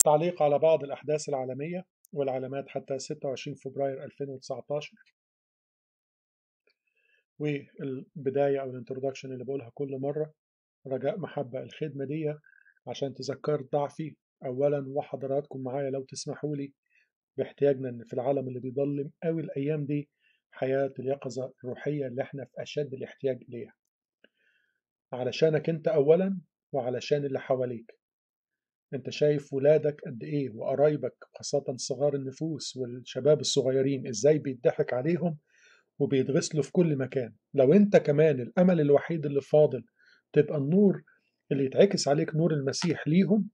تعليق على بعض الأحداث العالمية والعلامات حتى 26 فبراير 2019 والبداية أو الانترودكشن اللي بقولها كل مرة رجاء محبة الخدمة دي عشان تذكرت ضعفي أولا وحضراتكم معايا لو تسمحوا لي باحتياجنا إن في العالم اللي بيضلم قوي الأيام دي حياة اليقظة الروحية اللي احنا في أشد الاحتياج إليها علشانك أنت أولا وعلشان اللي حواليك أنت شايف ولادك قد إيه وقرايبك خاصة صغار النفوس والشباب الصغيرين إزاي بيضحك عليهم وبيتغسلوا في كل مكان لو أنت كمان الأمل الوحيد اللي فاضل تبقى النور اللي يتعكس عليك نور المسيح ليهم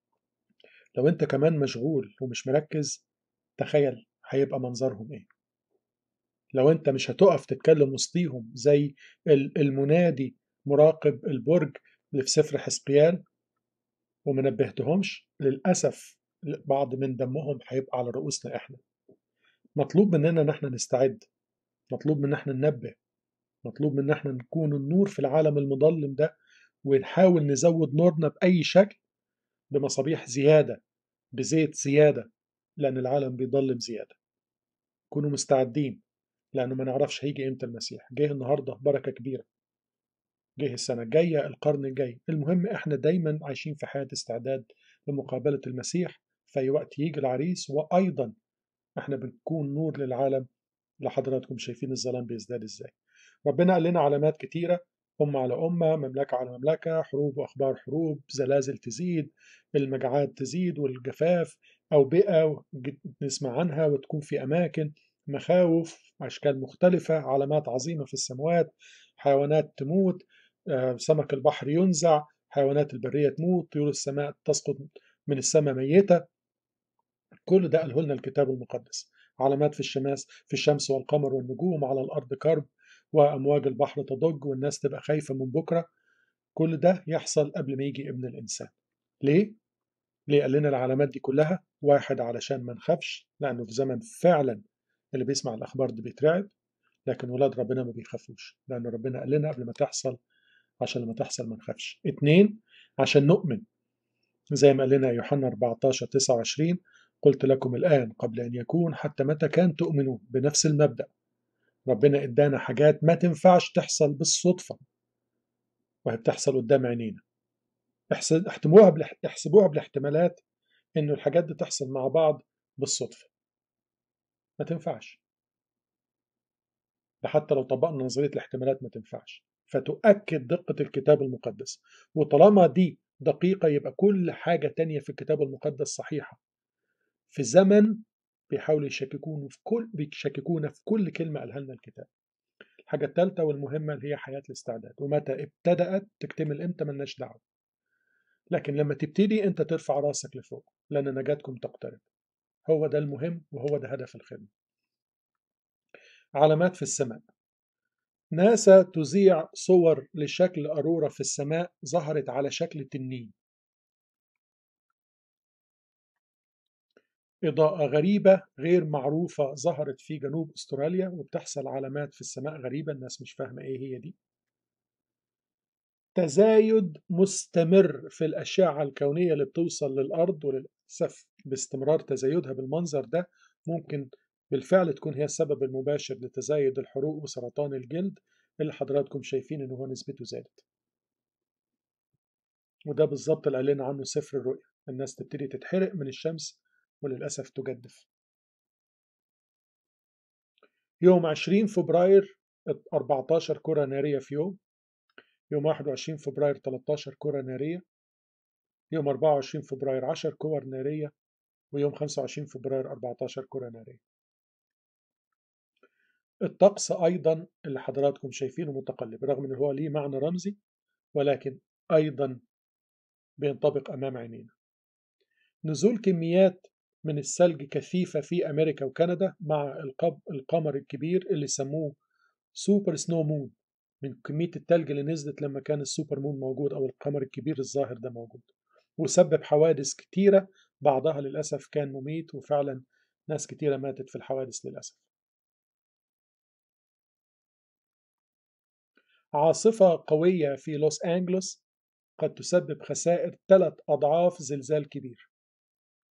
لو أنت كمان مشغول ومش مركز تخيل هيبقى منظرهم إيه لو أنت مش هتقف تتكلم وسطيهم زي المنادي مراقب البرج اللي في سفر حسقيال وما نبهتهمش للأسف بعض من دمهم هيبقى على رؤوسنا إحنا مطلوب مننا إن إحنا نستعد مطلوب من إحنا ننبه مطلوب من إحنا نكون النور في العالم المظلم ده ونحاول نزود نورنا بأي شكل بمصابيح زيادة بزيت زيادة لأن العالم بيضلم زيادة كونوا مستعدين لأنه ما نعرفش هيجي إمتى المسيح جه النهاردة بركة كبيرة جه السنة الجاية القرن الجاي المهم إحنا دايما عايشين في حياة استعداد لمقابلة المسيح في أي وقت يجي العريس وأيضا إحنا بنكون نور للعالم لحضراتكم شايفين الظلام بيزداد إزاي ربنا قال لنا علامات كتيرة أمة على أمة مملكة على مملكة حروب وأخبار حروب زلازل تزيد المجاعات تزيد والجفاف أوبئة نسمع عنها وتكون في أماكن مخاوف أشكال مختلفة علامات عظيمة في السماوات حيوانات تموت سمك البحر ينزع حيوانات البرية تموت طيور السماء تسقط من السماء ميتة كل ده قاله لنا الكتاب المقدس علامات في الشمس في الشمس والقمر والنجوم على الأرض كرب وأمواج البحر تضج والناس تبقى خايفة من بكرة كل ده يحصل قبل ما يجي ابن الإنسان ليه؟ ليه قال لنا العلامات دي كلها؟ واحد علشان ما نخافش لأنه في زمن فعلا اللي بيسمع الأخبار دي بيترعب لكن ولاد ربنا ما بيخافوش لأن ربنا قال لنا قبل ما تحصل عشان لما تحصل ما نخافش اتنين عشان نؤمن زي ما قال لنا يوحنا 14 29 قلت لكم الآن قبل أن يكون حتى متى كان تؤمنون بنفس المبدأ ربنا ادانا حاجات ما تنفعش تحصل بالصدفة وهي بتحصل قدام عينينا احتموها احسبوها بالاحتمالات انه الحاجات دي تحصل مع بعض بالصدفة ما تنفعش ده حتى لو طبقنا نظرية الاحتمالات ما تنفعش فتؤكد دقة الكتاب المقدس وطالما دي دقيقة يبقى كل حاجة تانية في الكتاب المقدس صحيحة في زمن بيحاولوا يشككون في كل بيشككونا في كل كلمة قالها لنا الكتاب الحاجة الثالثة والمهمة اللي هي حياة الاستعداد ومتى ابتدأت تكتمل امتى ملناش دعوة لكن لما تبتدي انت ترفع راسك لفوق لأن نجاتكم تقترب هو ده المهم وهو ده هدف الخدمة علامات في السماء ناسا تذيع صور لشكل أرورة في السماء ظهرت على شكل تنين إضاءة غريبة غير معروفة ظهرت في جنوب أستراليا وبتحصل علامات في السماء غريبة الناس مش فاهمة إيه هي دي تزايد مستمر في الأشعة الكونية اللي بتوصل للأرض وللأسف باستمرار تزايدها بالمنظر ده ممكن بالفعل تكون هي السبب المباشر لتزايد الحروق وسرطان الجلد اللي حضراتكم شايفين إن هو نسبته زادت وده بالظبط اللي قال لنا عنه سفر الرؤيا الناس تبتدي تتحرق من الشمس وللأسف تجدف يوم 20 فبراير 14 كرة نارية في يوم يوم 21 فبراير 13 كرة نارية يوم 24 فبراير 10 كور نارية ويوم 25 فبراير 14 كرة نارية الطقس أيضا اللي حضراتكم شايفينه متقلب رغم أنه هو ليه معنى رمزي ولكن أيضا بينطبق أمام عينينا نزول كميات من الثلج كثيفة في أمريكا وكندا مع القمر الكبير اللي سموه سوبر سنو مون من كمية التلج اللي نزلت لما كان السوبر مون موجود أو القمر الكبير الظاهر ده موجود وسبب حوادث كتيرة بعضها للأسف كان مميت وفعلا ناس كتيرة ماتت في الحوادث للأسف عاصفة قوية في لوس أنجلوس قد تسبب خسائر ثلاث أضعاف زلزال كبير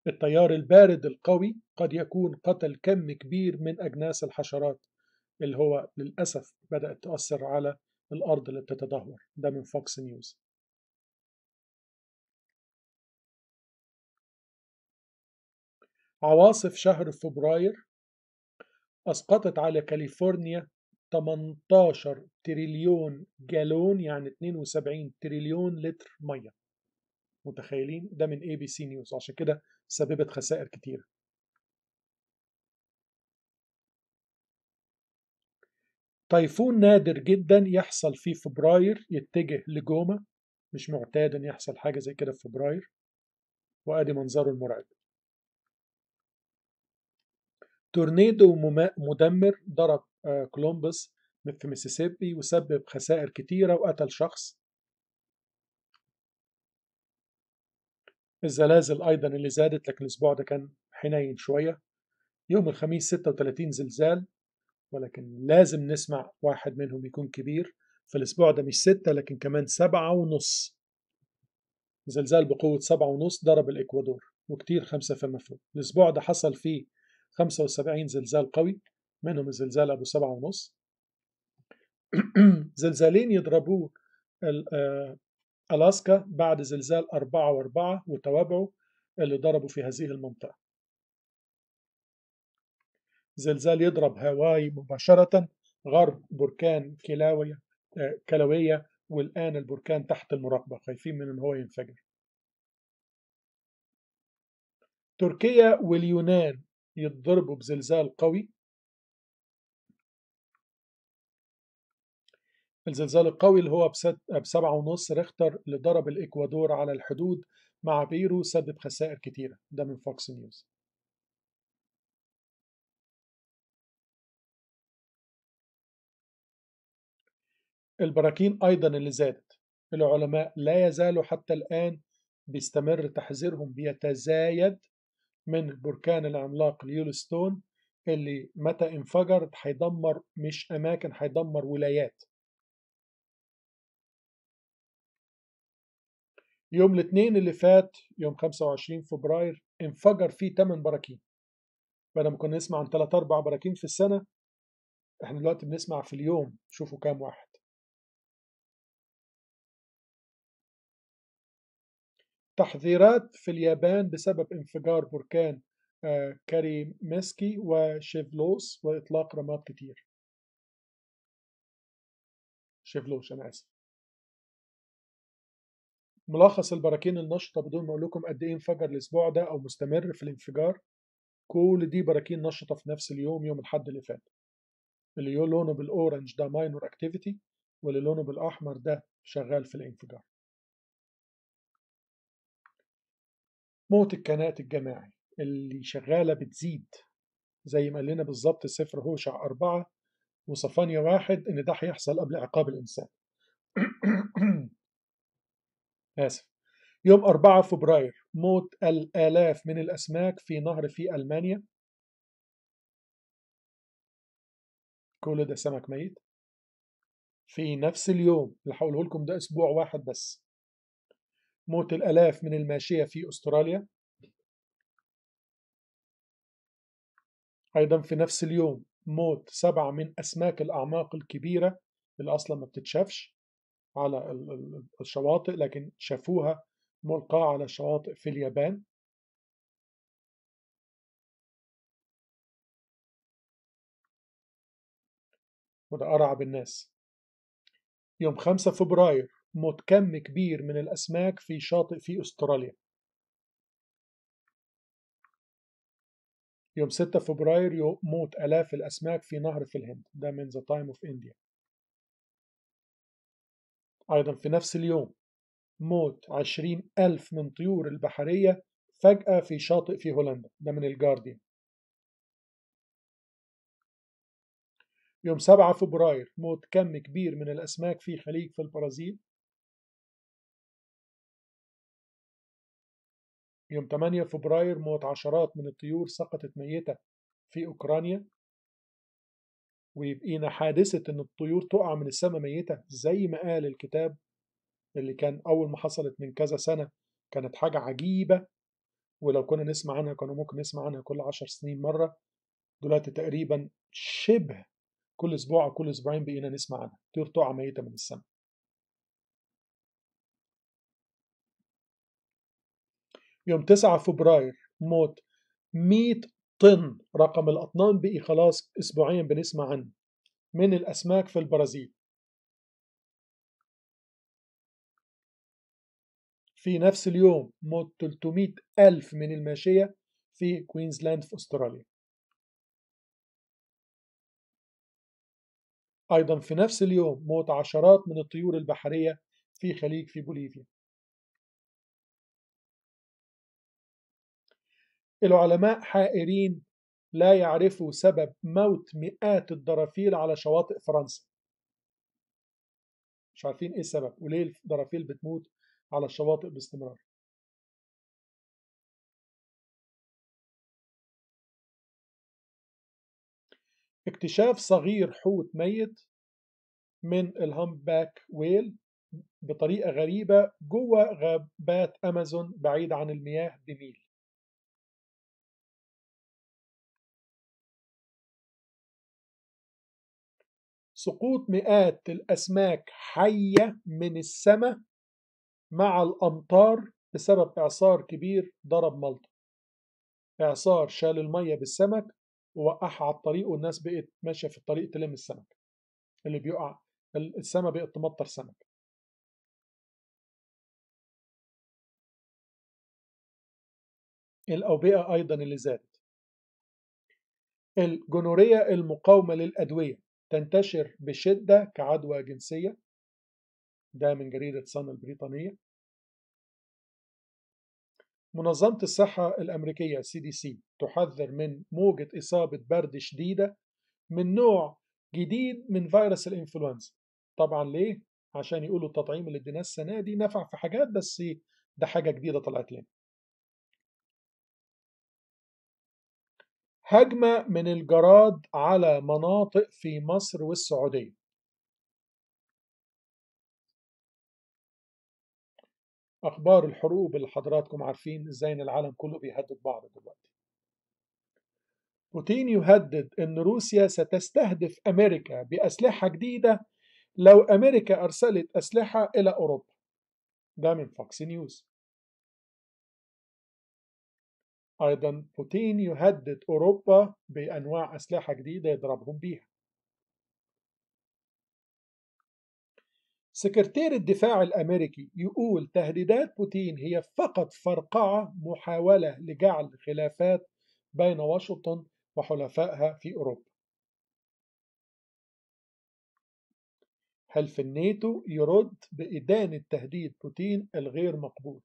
التيار البارد القوي قد يكون قتل كم كبير من أجناس الحشرات اللي هو للأسف بدأت تؤثر على الأرض اللي بتتدهور ده من فوكس نيوز عواصف شهر فبراير أسقطت على كاليفورنيا 18 تريليون جالون يعني 72 تريليون لتر مية متخيلين ده من اي بي سي نيوز عشان كده سببت خسائر كتيرة طيفون نادر جدا يحصل في فبراير يتجه لجوما مش معتاد ان يحصل حاجة زي كده في فبراير وادي منظره المرعب تورنيدو مدمر ضرب كولومبوس في ميسيسيبي وسبب خسائر كتيرة وقتل شخص الزلازل أيضا اللي زادت لكن الأسبوع ده كان حنين شوية يوم الخميس 36 زلزال ولكن لازم نسمع واحد منهم يكون كبير في الأسبوع ده مش ستة لكن كمان سبعة ونص زلزال بقوة سبعة ونص ضرب الإكوادور وكتير خمسة فما فوق الأسبوع ده حصل فيه 75 زلزال قوي منهم الزلزال أبو سبعة ونص زلزالين يضربوه ألاسكا بعد زلزال أربعة وأربعة وتوابعه اللي ضربوا في هذه المنطقة زلزال يضرب هاواي مباشرة غرب بركان كلاوية كلاوية والآن البركان تحت المراقبة خايفين من أن هو ينفجر تركيا واليونان يتضربوا بزلزال قوي الزلزال القوي اللي هو بسبعة ونص ريختر اللي ضرب الإكوادور على الحدود مع بيرو سبب خسائر كتيرة ده من فوكس نيوز البراكين أيضا اللي زادت العلماء لا يزالوا حتى الآن بيستمر تحذيرهم بيتزايد من البركان العملاق اليولستون اللي متى انفجر هيدمر مش أماكن هيدمر ولايات يوم الاثنين اللي فات يوم 25 فبراير انفجر فيه 8 براكين بدل ما كنا نسمع عن 3 4 براكين في السنة احنا دلوقتي بنسمع في اليوم شوفوا كام واحد تحذيرات في اليابان بسبب انفجار بركان كاريمسكي وشيفلوس وإطلاق رماد كتير شيفلوس أنا آسف ملخص البراكين النشطة بدون ما أقول لكم قد إيه انفجر الأسبوع ده أو مستمر في الانفجار كل دي براكين نشطة في نفس اليوم يوم الحد اللي فات اللي لونه بالأورنج ده ماينور أكتيفيتي واللي لونه بالأحمر ده شغال في الانفجار موت الكنات الجماعي اللي شغالة بتزيد زي ما قال لنا بالظبط سفر هوشع أربعة وصفانيا واحد إن ده هيحصل قبل عقاب الإنسان آسف يوم 4 فبراير موت الآلاف من الأسماك في نهر في ألمانيا كل ده سمك ميت في نفس اليوم اللي هقوله لكم ده أسبوع واحد بس موت الآلاف من الماشية في أستراليا أيضا في نفس اليوم موت سبعة من أسماك الأعماق الكبيرة اللي أصلا ما بتتشافش على الشواطئ لكن شافوها ملقاة على الشواطئ في اليابان وده أرعب الناس يوم 5 فبراير موت كم كبير من الأسماك في شاطئ في أستراليا يوم 6 فبراير موت آلاف الأسماك في نهر في الهند ده من The Time of India أيضا في نفس اليوم موت عشرين ألف من طيور البحرية فجأة في شاطئ في هولندا ده من الجارديان يوم 7 فبراير موت كم كبير من الأسماك في خليج في البرازيل يوم 8 فبراير موت عشرات من الطيور سقطت ميتة في أوكرانيا ويبقينا حادثة إن الطيور تقع من السماء ميتة زي ما قال الكتاب اللي كان أول ما حصلت من كذا سنة كانت حاجة عجيبة ولو كنا نسمع عنها كنا ممكن نسمع عنها كل عشر سنين مرة دلوقتي تقريبا شبه كل أسبوع أو كل أسبوعين بقينا نسمع عنها طيور تقع ميتة من السماء يوم 9 فبراير موت 100 طن رقم الأطنان بقي خلاص أسبوعيا بنسمع عنه من الأسماك في البرازيل في نفس اليوم موت 300 ألف من الماشية في كوينزلاند في أستراليا أيضا في نفس اليوم موت عشرات من الطيور البحرية في خليج في بوليفيا العلماء حائرين لا يعرفوا سبب موت مئات الدرافيل على شواطئ فرنسا مش عارفين ايه السبب وليه الدرافيل بتموت على الشواطئ باستمرار اكتشاف صغير حوت ميت من الهامباك ويل بطريقة غريبة جوه غابات أمازون بعيد عن المياه بميل سقوط مئات الأسماك حية من السماء مع الأمطار بسبب إعصار كبير ضرب مالطا إعصار شال المية بالسمك ووقعها على الطريق والناس بقت ماشية في الطريق تلم السمك اللي بيقع السماء بقت تمطر سمك الأوبئة أيضا اللي زادت الجنورية المقاومة للأدوية تنتشر بشدة كعدوى جنسية ده من جريدة صن البريطانية منظمة الصحة الأمريكية سي دي سي تحذر من موجة إصابة برد شديدة من نوع جديد من فيروس الإنفلونزا طبعا ليه؟ عشان يقولوا التطعيم اللي اديناه السنة دي نفع في حاجات بس ده حاجة جديدة طلعت لنا هجمة من الجراد على مناطق في مصر والسعودية أخبار الحروب اللي حضراتكم عارفين إزاي إن العالم كله بيهدد بعض دلوقتي بوتين يهدد أن روسيا ستستهدف أمريكا بأسلحة جديدة لو أمريكا أرسلت أسلحة إلى أوروبا ده من فوكس نيوز أيضا بوتين يهدد أوروبا بأنواع أسلحة جديدة يضربهم بيها سكرتير الدفاع الأمريكي يقول تهديدات بوتين هي فقط فرقعة محاولة لجعل خلافات بين واشنطن وحلفائها في أوروبا حلف الناتو يرد بإدانة تهديد بوتين الغير مقبول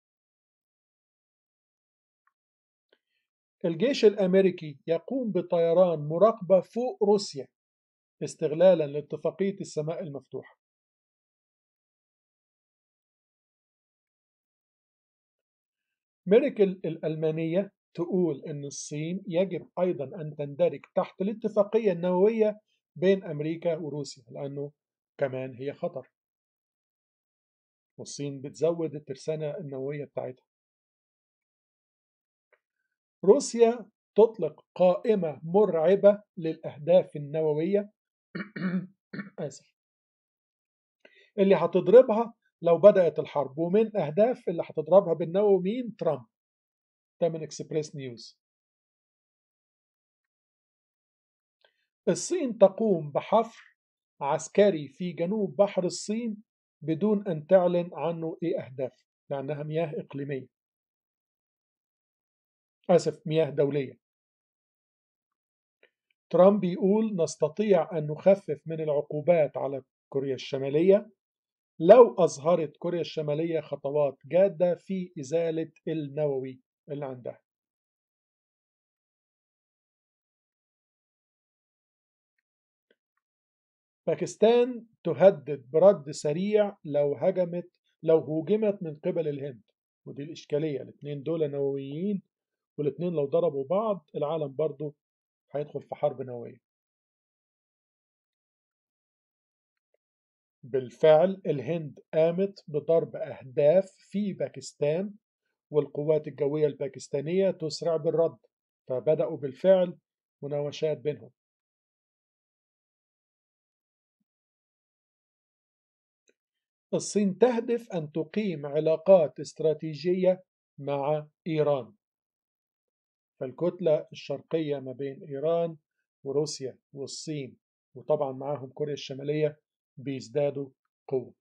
الجيش الأمريكي يقوم بطيران مراقبة فوق روسيا استغلالا لاتفاقية السماء المفتوحة ميركل الألمانية تقول أن الصين يجب أيضا أن تندرج تحت الاتفاقية النووية بين أمريكا وروسيا لأنه كمان هي خطر والصين بتزود الترسانة النووية بتاعتها روسيا تطلق قائمة مرعبة للأهداف النووية آسف اللي هتضربها لو بدأت الحرب ومن أهداف اللي هتضربها بالنووي مين ترامب ده من اكسبريس نيوز الصين تقوم بحفر عسكري في جنوب بحر الصين بدون أن تعلن عنه إيه أهداف لأنها مياه إقليمية آسف مياه دولية ترامب يقول نستطيع أن نخفف من العقوبات على كوريا الشمالية لو أظهرت كوريا الشمالية خطوات جادة في إزالة النووي اللي عندها باكستان تهدد برد سريع لو هجمت لو هوجمت من قبل الهند ودي الإشكالية الاثنين دول نوويين والاثنين لو ضربوا بعض العالم برضو هيدخل في حرب نووية بالفعل الهند قامت بضرب أهداف في باكستان والقوات الجوية الباكستانية تسرع بالرد فبدأوا بالفعل مناوشات بينهم الصين تهدف أن تقيم علاقات استراتيجية مع إيران فالكتلة الشرقية ما بين إيران وروسيا والصين وطبعا معاهم كوريا الشمالية بيزدادوا قوة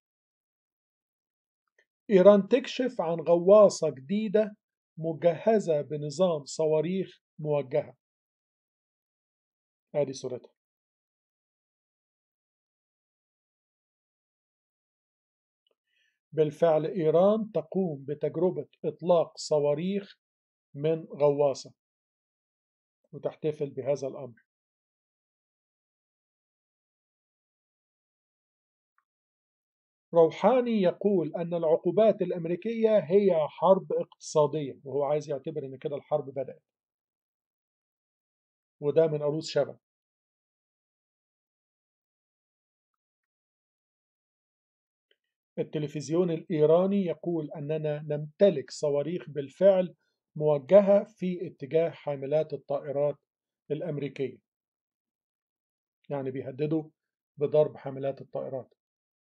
إيران تكشف عن غواصة جديدة مجهزة بنظام صواريخ موجهة ادي صورتها بالفعل إيران تقوم بتجربة إطلاق صواريخ من غواصة وتحتفل بهذا الأمر روحاني يقول أن العقوبات الأمريكية هي حرب اقتصادية وهو عايز يعتبر أن كده الحرب بدأت وده من عروس شبه التلفزيون الإيراني يقول أننا نمتلك صواريخ بالفعل موجهة في اتجاه حاملات الطائرات الأمريكية يعني بيهددوا بضرب حاملات الطائرات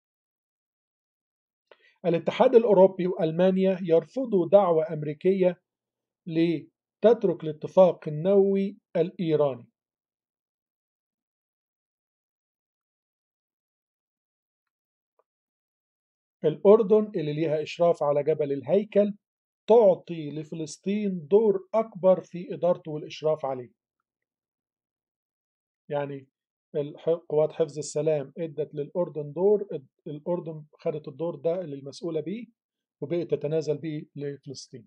الاتحاد الأوروبي وألمانيا يرفضوا دعوة أمريكية لتترك الاتفاق النووي الإيراني الأردن اللي ليها إشراف على جبل الهيكل تعطي لفلسطين دور أكبر في إدارته والإشراف عليه يعني قوات حفظ السلام ادت للأردن دور الأردن خدت الدور ده اللي المسؤولة بيه وبقت تتنازل بيه لفلسطين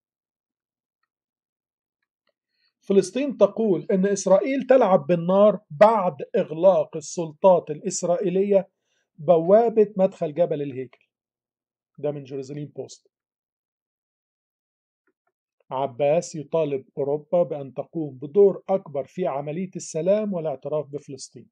فلسطين تقول أن إسرائيل تلعب بالنار بعد إغلاق السلطات الإسرائيلية بوابة مدخل جبل الهيكل ده من جيروزاليم بوست عباس يطالب أوروبا بأن تقوم بدور أكبر في عملية السلام والاعتراف بفلسطين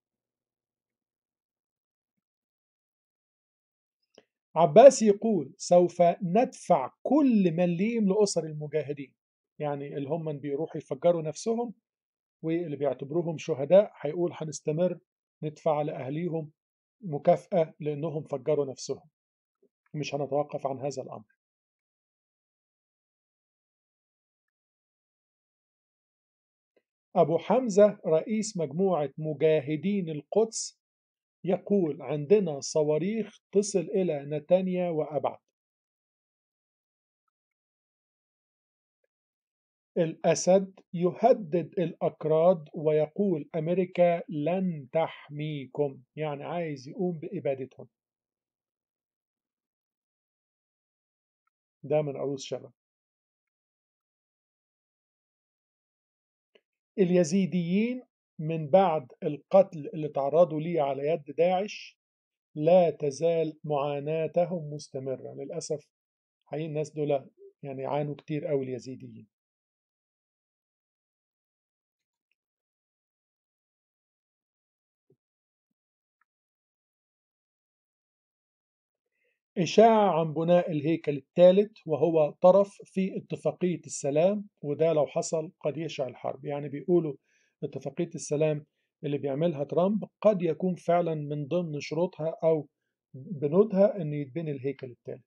عباس يقول سوف ندفع كل مليم لأسر المجاهدين يعني اللي هم بيروحوا يفجروا نفسهم واللي بيعتبروهم شهداء هيقول هنستمر ندفع لأهليهم مكافأة لأنهم فجروا نفسهم مش هنتوقف عن هذا الأمر أبو حمزة رئيس مجموعة مجاهدين القدس يقول عندنا صواريخ تصل إلى نتانيا وأبعد الأسد يهدد الأكراد ويقول أمريكا لن تحميكم يعني عايز يقوم بإبادتهم ده من عروس شبه اليزيديين من بعد القتل اللي تعرضوا ليه على يد داعش لا تزال معاناتهم مستمرة للأسف حقيقي الناس دول يعني عانوا كتير قوي اليزيديين إشاعة عن بناء الهيكل الثالث وهو طرف في اتفاقية السلام وده لو حصل قد يشع الحرب يعني بيقولوا اتفاقية السلام اللي بيعملها ترامب قد يكون فعلا من ضمن شروطها أو بنودها أن يتبني الهيكل الثالث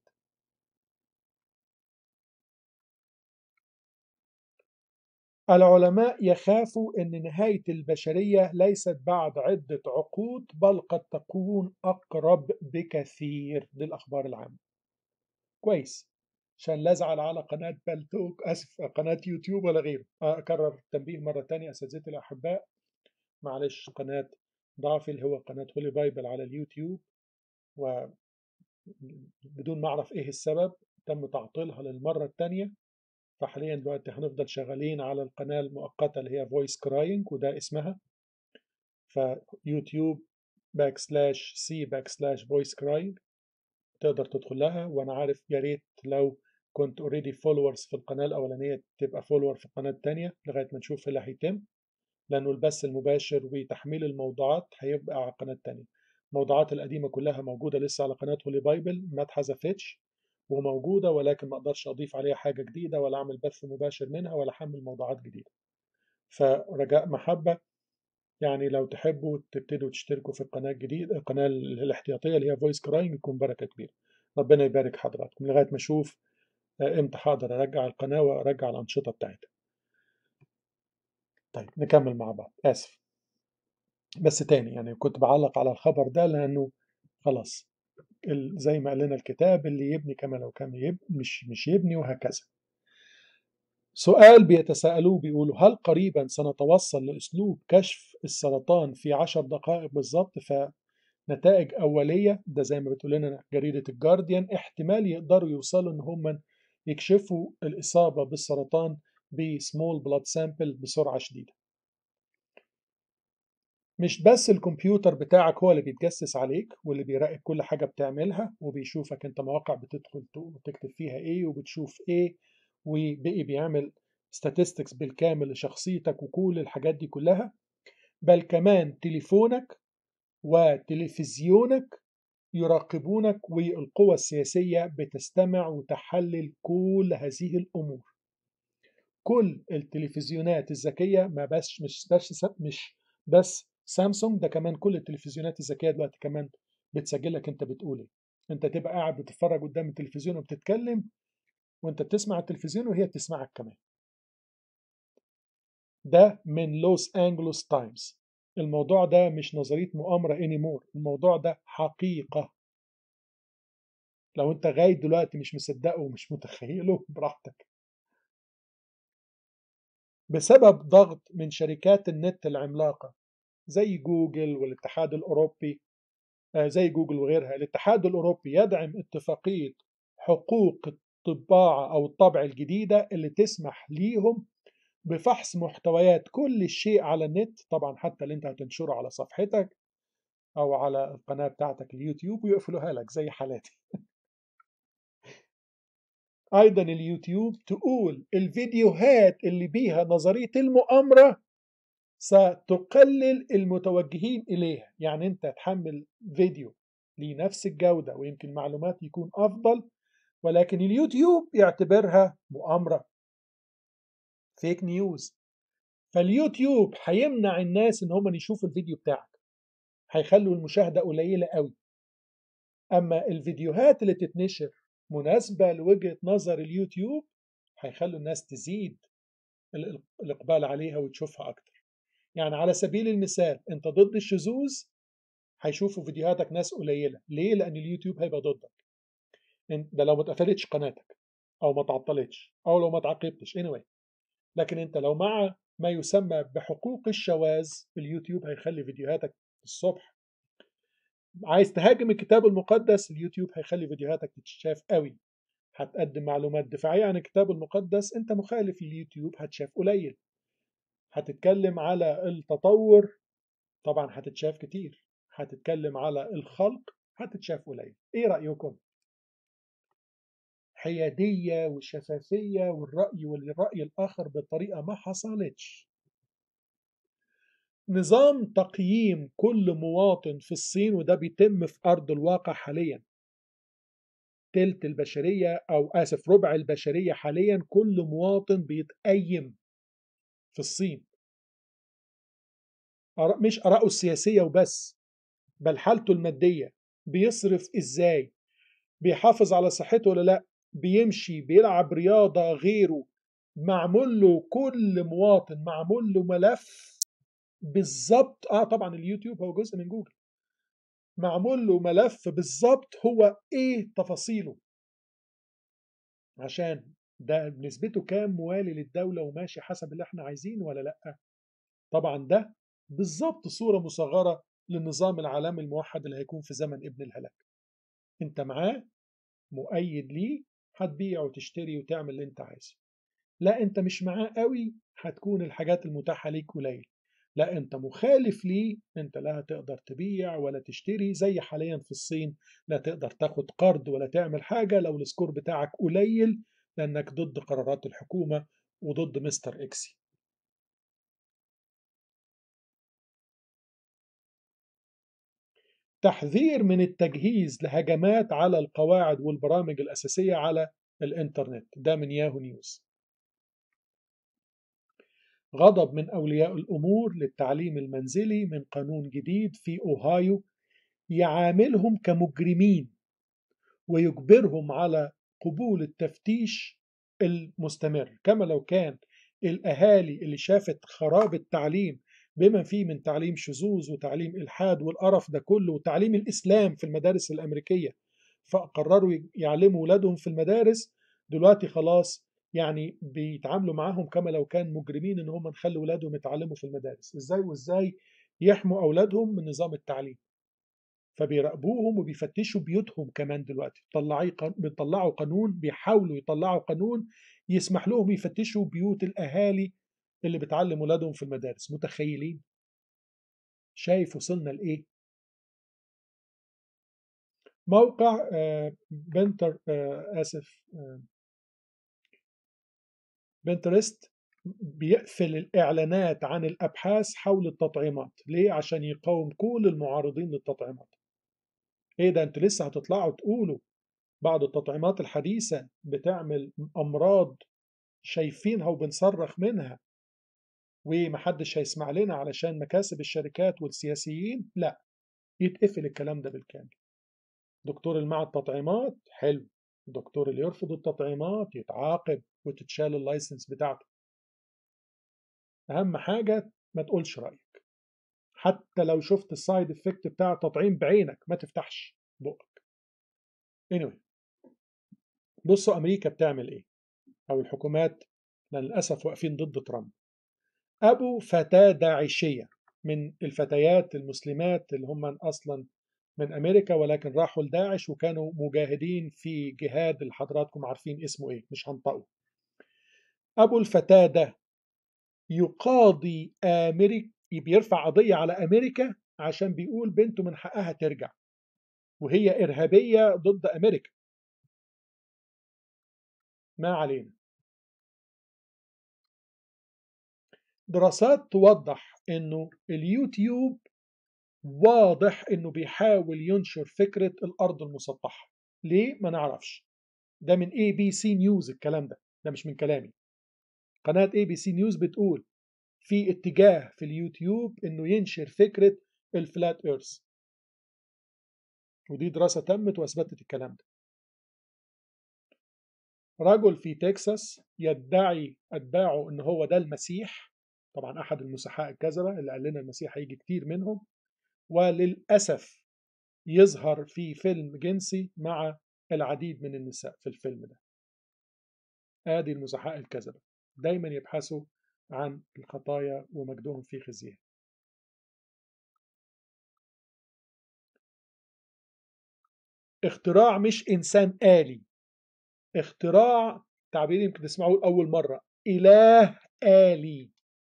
العلماء يخافوا أن نهاية البشرية ليست بعد عدة عقود بل قد تكون أقرب بكثير للأخبار العامة كويس عشان لا أزعل على قناة بلتوك أسف قناة يوتيوب ولا غيره أكرر التنبيه مرة تانية أساتذتي الأحباء معلش قناة ضعفي اللي هو قناة هولي بايبل على اليوتيوب وبدون ما أعرف إيه السبب تم تعطيلها للمرة الثانية فحاليا دلوقتي هنفضل شغالين على القناة المؤقتة اللي هي فويس كراينج وده اسمها فيوتيوب باك سلاش سي باك سلاش فويس كراينج تقدر تدخل لها وانا عارف يا ريت لو كنت اوريدي فولورز في القناة الأولانية تبقى فولور في القناة التانية لغاية ما نشوف اللي هيتم لأنه البث المباشر وتحميل الموضوعات هيبقى على القناة التانية الموضوعات القديمة كلها موجودة لسه على قناة هولي بايبل ما اتحذفتش وموجودة ولكن ما أقدرش أضيف عليها حاجة جديدة ولا أعمل بث مباشر منها ولا أحمل موضوعات جديدة فرجاء محبة يعني لو تحبوا تبتدوا تشتركوا في القناة الجديدة القناة الاحتياطية اللي هي فويس كرايم يكون بركة كبيرة ربنا يبارك حضراتكم لغاية ما أشوف امتى هقدر أرجع القناة وأرجع الأنشطة بتاعتها طيب نكمل مع بعض آسف بس تاني يعني كنت بعلق على الخبر ده لأنه خلاص زي ما قال لنا الكتاب اللي يبني كما لو كان يبني مش مش يبني وهكذا سؤال بيتساءلوه بيقولوا هل قريبا سنتوصل لأسلوب كشف السرطان في عشر دقائق بالظبط فنتائج أولية ده زي ما بتقول لنا جريدة الجارديان احتمال يقدروا يوصلوا إن هم يكشفوا الإصابة بالسرطان بسمول بلاد سامبل بسرعة شديدة مش بس الكمبيوتر بتاعك هو اللي بيتجسس عليك واللي بيراقب كل حاجة بتعملها وبيشوفك انت مواقع بتدخل وتكتب فيها ايه وبتشوف ايه وبقي بيعمل statistics بالكامل لشخصيتك وكل الحاجات دي كلها بل كمان تليفونك وتلفزيونك يراقبونك والقوى السياسية بتستمع وتحلل كل هذه الأمور كل التلفزيونات الذكية ما بس مش بس مش بس سامسونج ده كمان كل التلفزيونات الذكية دلوقتي كمان بتسجل لك انت بتقول ايه انت تبقى قاعد بتتفرج قدام التلفزيون وبتتكلم وانت بتسمع التلفزيون وهي بتسمعك كمان ده من لوس انجلوس تايمز الموضوع ده مش نظرية مؤامرة انيمور الموضوع ده حقيقة لو انت غاية دلوقتي مش مصدقه ومش متخيله براحتك بسبب ضغط من شركات النت العملاقة زي جوجل والاتحاد الأوروبي زي جوجل وغيرها الاتحاد الأوروبي يدعم اتفاقية حقوق الطباعة أو الطبع الجديدة اللي تسمح ليهم بفحص محتويات كل شيء على النت طبعا حتى اللي انت هتنشره على صفحتك أو على القناة بتاعتك اليوتيوب ويقفلوها لك زي حالاتي أيضا اليوتيوب تقول الفيديوهات اللي بيها نظرية المؤامرة ستقلل المتوجهين إليها يعني أنت تحمل فيديو لنفس الجودة ويمكن معلومات يكون أفضل ولكن اليوتيوب يعتبرها مؤامرة فيك نيوز فاليوتيوب هيمنع الناس ان هم يشوفوا الفيديو بتاعك هيخلوا المشاهدة قليلة قوي اما الفيديوهات اللي تتنشر مناسبة لوجهة نظر اليوتيوب هيخلوا الناس تزيد الإقبال عليها وتشوفها أكتر يعني على سبيل المثال أنت ضد الشذوذ هيشوفوا فيديوهاتك ناس قليلة ليه؟ لأن اليوتيوب هيبقى ضدك ده لو ما اتقفلتش قناتك أو ما تعطلتش أو لو ما تعاقبتش anyway لكن أنت لو مع ما يسمى بحقوق الشواذ اليوتيوب هيخلي فيديوهاتك الصبح عايز تهاجم الكتاب المقدس اليوتيوب هيخلي فيديوهاتك تتشاف قوي هتقدم معلومات دفاعية عن الكتاب المقدس انت مخالف لليوتيوب هتشاف قليل هتتكلم على التطور طبعا هتتشاف كتير هتتكلم على الخلق هتتشاف قليل ايه رأيكم حيادية والشفافية والرأي والرأي الآخر بطريقة ما حصلتش نظام تقييم كل مواطن في الصين وده بيتم في أرض الواقع حاليا تلت البشرية أو آسف ربع البشرية حاليا كل مواطن بيتقيم في الصين مش آراءه السياسية وبس بل حالته المادية بيصرف إزاي بيحافظ على صحته ولا لأ بيمشي بيلعب رياضة غيره معمول له كل مواطن معمول له ملف بالظبط اه طبعا اليوتيوب هو جزء من جوجل معمول له ملف بالظبط هو ايه تفاصيله عشان ده نسبته كام موالي للدولة وماشي حسب اللي احنا عايزينه ولا لا طبعا ده بالظبط صورة مصغرة للنظام العالمي الموحد اللي هيكون في زمن ابن الهلاك انت معاه مؤيد ليه هتبيع وتشتري وتعمل اللي انت عايزه لا انت مش معاه قوي هتكون الحاجات المتاحة ليك قليل لا انت مخالف ليه انت لا هتقدر تبيع ولا تشتري زي حاليا في الصين لا تقدر تاخد قرض ولا تعمل حاجة لو السكور بتاعك قليل لانك ضد قرارات الحكومة وضد مستر اكسي تحذير من التجهيز لهجمات على القواعد والبرامج الأساسية على الإنترنت ده من ياهو نيوز غضب من أولياء الأمور للتعليم المنزلي من قانون جديد في أوهايو يعاملهم كمجرمين ويجبرهم على قبول التفتيش المستمر كما لو كان الأهالي اللي شافت خراب التعليم بما فيه من تعليم شذوذ وتعليم إلحاد والقرف ده كله وتعليم الإسلام في المدارس الأمريكية فقرروا يعلموا ولادهم في المدارس دلوقتي خلاص يعني بيتعاملوا معاهم كما لو كان مجرمين ان هم نخلي ولادهم يتعلموا في المدارس ازاي وازاي يحموا اولادهم من نظام التعليم فبيراقبوهم وبيفتشوا بيوتهم كمان دلوقتي بيطلعوا قانون بيحاولوا يطلعوا قانون يسمح لهم يفتشوا بيوت الاهالي اللي بتعلم ولادهم في المدارس متخيلين شايف وصلنا لايه موقع بنتر اسف بنترست بيقفل الإعلانات عن الأبحاث حول التطعيمات ليه؟ عشان يقاوم كل المعارضين للتطعيمات إيه ده أنتوا لسه هتطلعوا تقولوا بعض التطعيمات الحديثة بتعمل أمراض شايفينها وبنصرخ منها ومحدش هيسمع لنا علشان مكاسب الشركات والسياسيين لا يتقفل الكلام ده بالكامل دكتور المع التطعيمات حلو الدكتور اللي يرفض التطعيمات يتعاقب وتتشال اللايسنس بتاعته اهم حاجه ما تقولش رايك حتى لو شفت السايد افكت بتاع التطعيم بعينك ما تفتحش بقك anyway بصوا امريكا بتعمل ايه او الحكومات للاسف واقفين ضد ترامب ابو فتاه داعشيه من الفتيات المسلمات اللي هم اصلا من امريكا ولكن راحوا لداعش وكانوا مجاهدين في جهاد اللي حضراتكم عارفين اسمه ايه مش هنطقه ابو الفتاه ده يقاضي امريكا بيرفع قضيه على امريكا عشان بيقول بنته من حقها ترجع وهي ارهابيه ضد امريكا ما علينا دراسات توضح انه اليوتيوب واضح انه بيحاول ينشر فكره الارض المسطحه ليه ما نعرفش ده من اي بي سي نيوز الكلام ده ده مش من كلامي قناه اي بي سي نيوز بتقول في اتجاه في اليوتيوب انه ينشر فكره الفلات ايرث ودي دراسه تمت واثبتت الكلام ده رجل في تكساس يدعي اتباعه ان هو ده المسيح طبعا احد المسيحاء الكذبه اللي قال لنا المسيح هيجي كتير منهم وللأسف يظهر في فيلم جنسي مع العديد من النساء في الفيلم ده آدي المزحاء الكذبة دايما يبحثوا عن الخطايا ومجدهم في خزيها اختراع مش إنسان آلي اختراع تعبير يمكن تسمعوه أول مرة إله آلي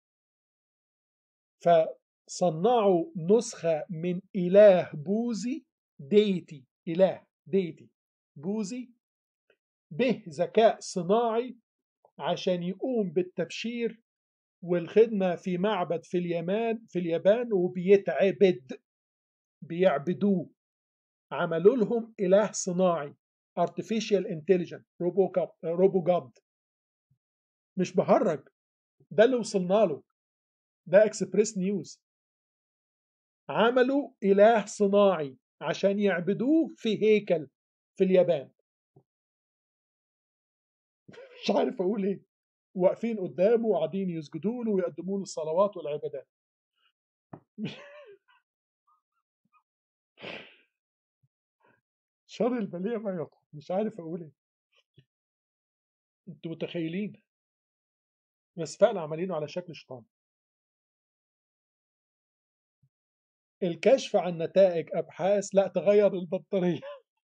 ف صنعوا نسخة من إله بوذي ديتي إله ديتي بوذي به ذكاء صناعي عشان يقوم بالتبشير والخدمة في معبد في اليابان في اليابان وبيتعبد بيعبدوه عملوا لهم إله صناعي artificial intelligence روبو روبو جاد مش بهرج ده اللي وصلنا له ده اكسبريس نيوز عملوا إله صناعي عشان يعبدوه في هيكل في اليابان مش عارف أقول إيه واقفين قدامه وقاعدين يسجدوا له ويقدموا له الصلوات والعبادات شر البلية ما يطلع مش عارف أقول إيه انتوا متخيلين بس فعلا عمالينه على شكل شيطان الكشف عن نتائج أبحاث لا تغير البطارية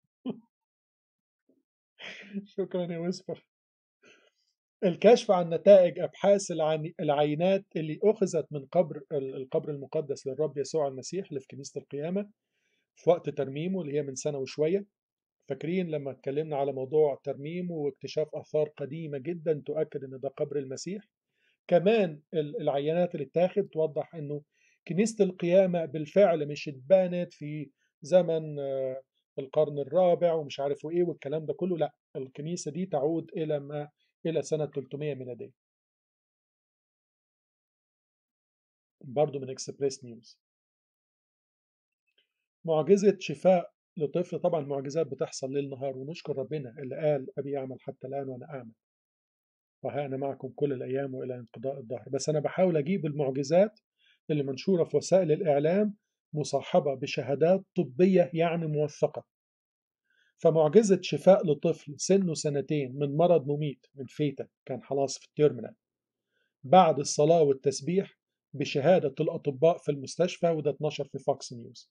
شكرا يا ويسبر الكشف عن نتائج أبحاث العينات اللي أخذت من قبر القبر المقدس للرب يسوع المسيح اللي في كنيسة القيامة في وقت ترميمه اللي هي من سنة وشوية فاكرين لما اتكلمنا على موضوع ترميمه واكتشاف آثار قديمة جدا تؤكد أن ده قبر المسيح كمان العينات اللي اتاخد توضح أنه كنيسة القيامة بالفعل مش اتبانت في زمن آه، القرن الرابع ومش عارف ايه والكلام ده كله لا الكنيسة دي تعود إلى ما إلى سنة 300 ميلادية برضو من اكسبريس نيوز معجزة شفاء لطفل طبعا معجزات بتحصل ليل نهار ونشكر ربنا اللي قال أبي يعمل حتى الآن وأنا أعمل وها أنا معكم كل الأيام وإلى انقضاء الدهر بس أنا بحاول أجيب المعجزات اللي منشورة في وسائل الإعلام مصاحبة بشهادات طبية يعني موثقة فمعجزة شفاء لطفل سنه سنتين من مرض مميت من فيتا كان خلاص في التيرمينال بعد الصلاة والتسبيح بشهادة الأطباء في المستشفى وده اتنشر في فوكس نيوز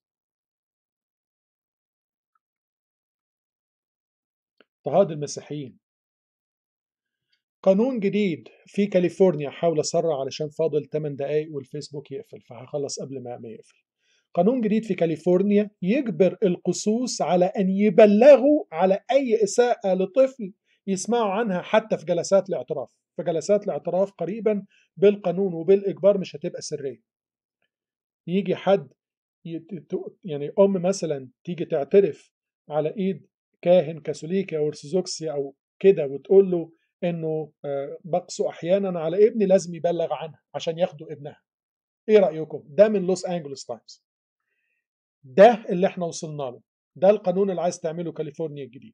اضطهاد المسيحيين قانون جديد في كاليفورنيا حاول اسرع علشان فاضل 8 دقايق والفيسبوك يقفل فهخلص قبل ما ما يقفل قانون جديد في كاليفورنيا يجبر القصوص على ان يبلغوا على اي اساءه لطفل يسمعوا عنها حتى في جلسات الاعتراف في جلسات الاعتراف قريبا بالقانون وبالاجبار مش هتبقى سريه يجي حد يعني ام مثلا تيجي تعترف على ايد كاهن كاثوليكي او ارثوذكسي او كده وتقول له انه بقسو احيانا على ابني لازم يبلغ عنها عشان ياخدوا ابنها ايه رايكم ده من لوس انجلوس تايمز ده اللي احنا وصلنا له ده القانون اللي عايز تعمله كاليفورنيا الجديد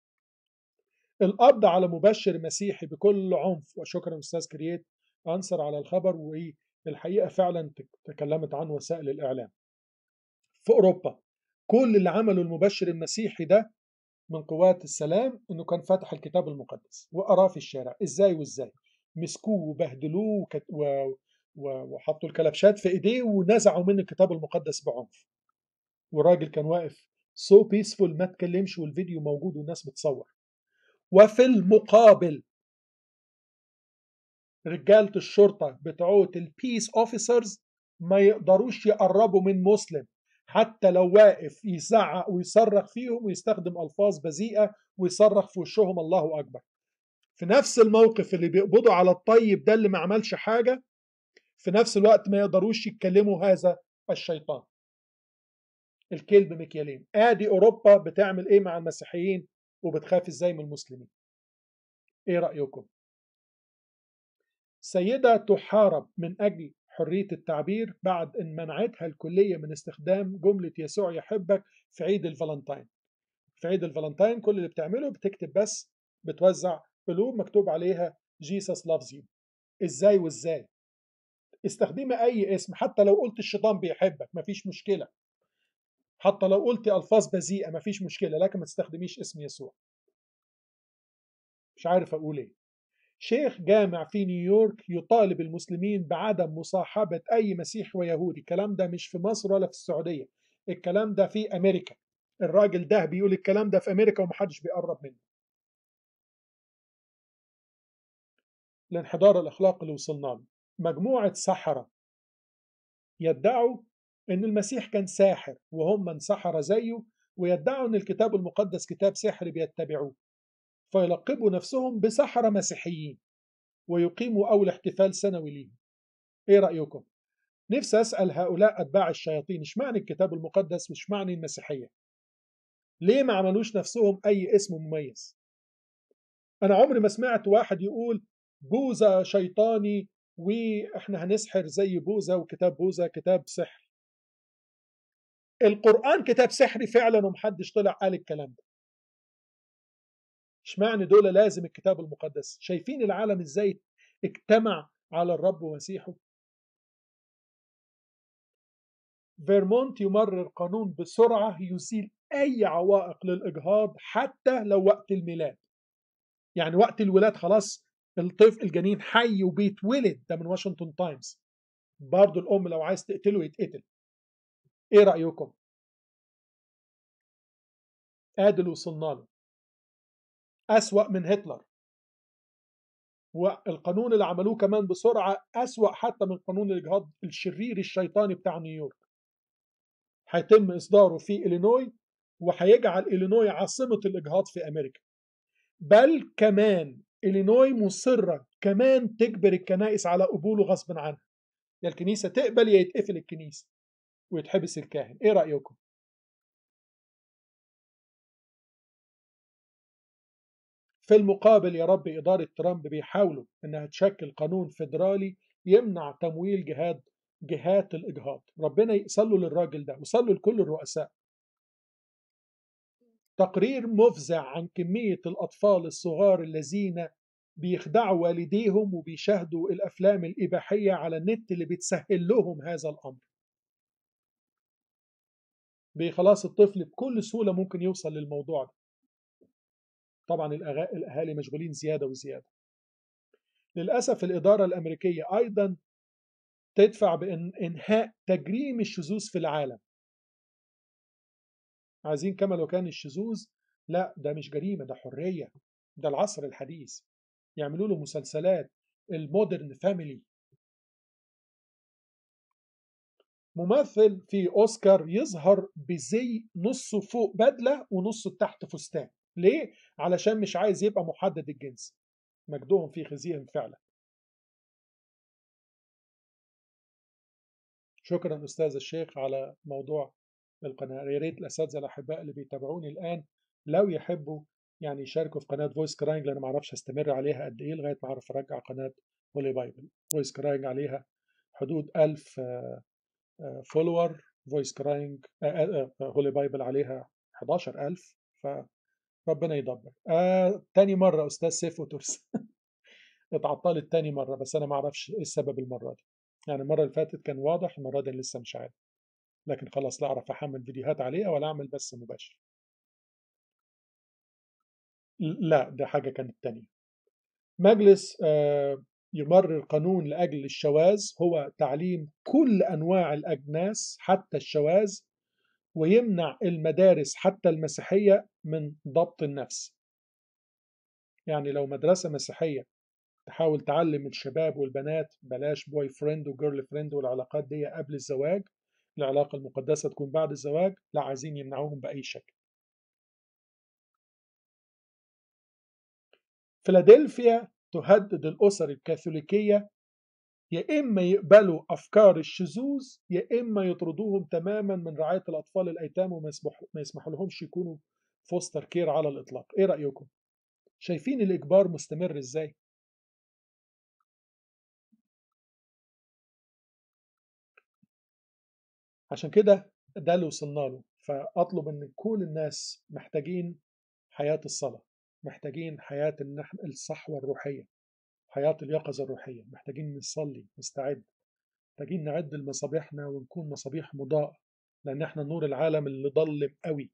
القبض على مبشر مسيحي بكل عنف وشكرا استاذ كرييت انصر على الخبر والحقيقه فعلا تكلمت عنه وسائل الاعلام في اوروبا كل اللي عمله المبشر المسيحي ده من قوات السلام انه كان فتح الكتاب المقدس وقراه في الشارع ازاي وازاي مسكوه وبهدلوه وكت... و... و... وحطوا الكلبشات في ايديه ونزعوا منه الكتاب المقدس بعنف والراجل كان واقف سو so بيسفول ما تكلمش والفيديو موجود والناس بتصور وفي المقابل رجالة الشرطة بتوعت البيس اوفيسرز ما يقدروش يقربوا من مسلم حتى لو واقف يزعق ويصرخ فيهم ويستخدم ألفاظ بذيئة ويصرخ في وشهم الله أكبر في نفس الموقف اللي بيقبضوا على الطيب ده اللي ما عملش حاجة في نفس الوقت ما يقدروش يتكلموا هذا الشيطان الكلب مكيالين ادي اوروبا بتعمل ايه مع المسيحيين وبتخاف ازاي من المسلمين ايه رايكم سيده تحارب من اجل حريه التعبير بعد ان منعتها الكليه من استخدام جمله يسوع يحبك في عيد الفالنتين في عيد الفالنتين كل اللي بتعمله بتكتب بس بتوزع قلوب مكتوب عليها جيسس لافز يو ازاي وازاي استخدمي اي اسم حتى لو قلت الشيطان بيحبك مفيش مشكله حتى لو قلت الفاظ بذيئه مفيش مشكله لكن ما تستخدميش اسم يسوع مش عارف اقول ايه شيخ جامع في نيويورك يطالب المسلمين بعدم مصاحبة أي مسيح ويهودي الكلام ده مش في مصر ولا في السعودية الكلام ده في أمريكا الراجل ده بيقول الكلام ده في أمريكا ومحدش بيقرب منه الانحدار الأخلاقي اللي وصلنا له مجموعة سحرة يدعوا ان المسيح كان ساحر وهم من سحر زيه ويدعوا ان الكتاب المقدس كتاب سحر بيتبعوه فيلقبوا نفسهم بسحرة مسيحيين ويقيموا أول احتفال سنوي ليهم ايه رأيكم نفسي أسأل هؤلاء أتباع الشياطين اشمعنى الكتاب المقدس واشمعنى المسيحية ليه ما عملوش نفسهم أي اسم مميز أنا عمري ما سمعت واحد يقول بوذا شيطاني واحنا هنسحر زي بوذا وكتاب بوذا كتاب سحر القرآن كتاب سحري فعلا ومحدش طلع قال الكلام ده اشمعنى دول لازم الكتاب المقدس شايفين العالم ازاي اجتمع على الرب ومسيحه فيرمونت يمرر قانون بسرعة يزيل أي عوائق للإجهاض حتى لو وقت الميلاد يعني وقت الولاد خلاص الطفل الجنين حي وبيتولد ده من واشنطن تايمز برضه الأم لو عايز تقتله يتقتل ايه رأيكم ادي اللي وصلنا له أسوأ من هتلر والقانون اللي عملوه كمان بسرعة أسوأ حتى من قانون الإجهاض الشرير الشيطاني بتاع نيويورك هيتم إصداره في إلينوي وهيجعل إلينوي عاصمة الإجهاض في أمريكا بل كمان إلينوي مصرة كمان تجبر الكنائس على قبوله غصب عنها يا الكنيسة تقبل يا يتقفل الكنيسة ويتحبس الكاهن إيه رأيكم؟ في المقابل يا رب إدارة ترامب بيحاولوا إنها تشكل قانون فيدرالي يمنع تمويل جهاد جهات الإجهاض ربنا يصلوا للراجل ده وصلوا لكل الرؤساء تقرير مفزع عن كمية الأطفال الصغار الذين بيخدعوا والديهم وبيشاهدوا الأفلام الإباحية على النت اللي بتسهل لهم هذا الأمر بخلاص الطفل بكل سهولة ممكن يوصل للموضوع ده طبعا الأهالي مشغولين زيادة وزيادة للأسف الإدارة الأمريكية أيضا تدفع بإنهاء تجريم الشذوذ في العالم عايزين كما لو كان الشذوذ لا ده مش جريمة ده حرية ده العصر الحديث يعملوا له مسلسلات المودرن فاميلي ممثل في اوسكار يظهر بزي نصه فوق بدله ونصه تحت فستان ليه علشان مش عايز يبقى محدد الجنس مجدهم في خزيهم فعلا شكرا استاذ الشيخ على موضوع القناه يا ريت الاساتذه الاحباء اللي بيتابعوني الان لو يحبوا يعني يشاركوا في قناه فويس كراينج لان ما اعرفش استمر عليها قد ايه لغايه ما اعرف ارجع قناه هولي بايبل فويس كراينج عليها حدود 1000 فولور فويس كراينج هولي بايبل عليها 11000 فربنا يدبر آه تاني مرة أستاذ سيف وترس اتعطلت تاني مرة بس أنا ما أعرفش إيه السبب المرة دي يعني المرة اللي فاتت كان واضح المرة دي لسه مش عارف لكن خلاص لا أعرف أحمل فيديوهات عليها ولا أعمل بث مباشر لا ده حاجة كانت تانية مجلس آه يمرر قانون لأجل الشواذ هو تعليم كل أنواع الأجناس حتى الشواذ ويمنع المدارس حتى المسيحية من ضبط النفس يعني لو مدرسة مسيحية تحاول تعلم الشباب والبنات بلاش بوي فريند وجيرل فريند والعلاقات دي قبل الزواج العلاقة المقدسة تكون بعد الزواج لا عايزين يمنعوهم بأي شكل فيلادلفيا تهدد الأسر الكاثوليكية يا إما يقبلوا أفكار الشذوذ يا إما يطردوهم تماما من رعاية الأطفال الأيتام وما يسمح ما يسمحوا لهمش يكونوا فوستر كير على الإطلاق إيه رأيكم؟ شايفين الإجبار مستمر إزاي؟ عشان كده ده اللي وصلنا له فأطلب إن كل الناس محتاجين حياة الصلاة محتاجين حياة الصحوة الروحية حياة اليقظة الروحية محتاجين نصلي نستعد محتاجين نعد لمصابيحنا ونكون مصابيح مضاءة لأن احنا نور العالم اللي ضلم قوي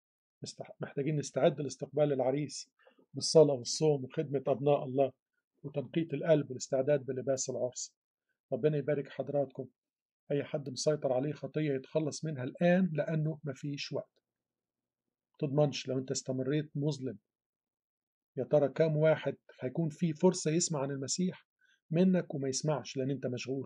محتاجين نستعد لاستقبال العريس بالصلاة والصوم وخدمة أبناء الله وتنقية القلب والاستعداد بلباس العرس ربنا يبارك حضراتكم أي حد مسيطر عليه خطية يتخلص منها الآن لأنه مفيش وقت تضمنش لو أنت استمريت مظلم يا ترى كام واحد هيكون في فرصة يسمع عن المسيح منك وما يسمعش لأن أنت مشغول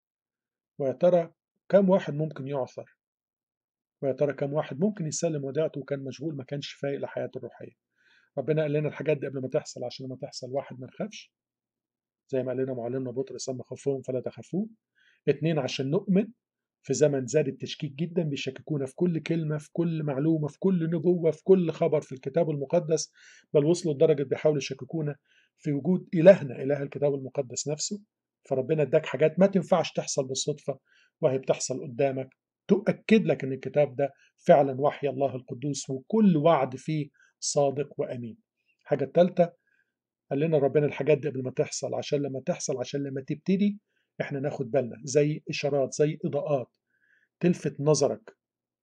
ويا ترى كام واحد ممكن يعثر ويا ترى كام واحد ممكن يسلم وديعته وكان مشغول ما كانش فايق لحياته الروحية ربنا قال لنا الحاجات دي قبل ما تحصل عشان لما تحصل واحد ما نخافش زي ما قال لنا معلمنا بطرس اما خافوهم فلا تخافوه اتنين عشان نؤمن في زمن زاد التشكيك جدا بيشككونا في كل كلمة في كل معلومة في كل نبوة في كل خبر في الكتاب المقدس بل وصلوا لدرجة بيحاولوا يشككونا في وجود إلهنا إله الكتاب المقدس نفسه فربنا اداك حاجات ما تنفعش تحصل بالصدفة وهي بتحصل قدامك تؤكد لك ان الكتاب ده فعلا وحي الله القدوس وكل وعد فيه صادق وامين الحاجه الثالثه قال لنا ربنا الحاجات دي قبل ما تحصل عشان لما تحصل عشان لما تبتدي احنا ناخد بالنا زي اشارات زي اضاءات تلفت نظرك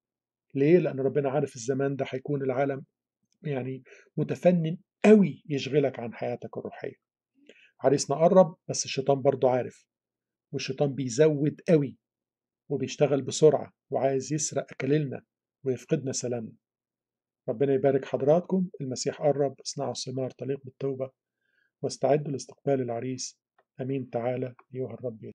ليه لان ربنا عارف الزمان ده هيكون العالم يعني متفنن قوي يشغلك عن حياتك الروحيه عريسنا قرب بس الشيطان برضه عارف والشيطان بيزود قوي وبيشتغل بسرعة وعايز يسرق أكلنا ويفقدنا سلامنا ربنا يبارك حضراتكم المسيح قرب اصنعوا ثمار طليق بالتوبة واستعدوا لاستقبال العريس أمين تعالى أيها الرب